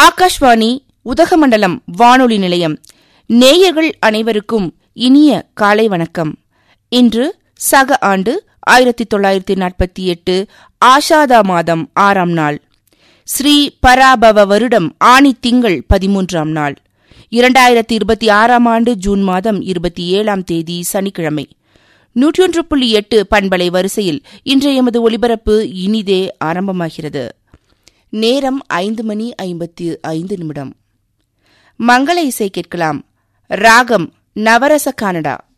ஆகாஷ்வாணி உதகமண்டலம் வானொலி நிலையம் நேயர்கள் அனைவருக்கும் இனிய காலை வணக்கம் இன்று சக ஆண்டு ஆயிரத்தி தொள்ளாயிரத்தி நாற்பத்தி எட்டு ஆஷாதா மாதம் ஆறாம் நாள் ஸ்ரீ பராபவ வருடம் ஆணி திங்கள் பதிமூன்றாம் நாள் இரண்டாயிரத்தி இருபத்தி ஆறாம் ஆண்டு ஜூன் மாதம் இருபத்தி ஏழாம் தேதி சனிக்கிழமை நூற்றொன்று புள்ளி எட்டு பண்பலை வரிசையில் இன்றைய எமது ஒலிபரப்பு இனிதே ஆரம்பமாகிறது நேரம் ஐந்து மணி ஐம்பத்தி ஐந்து நிமிடம் மங்கள இசை கேட்கலாம் ராகம் நவரச கானடா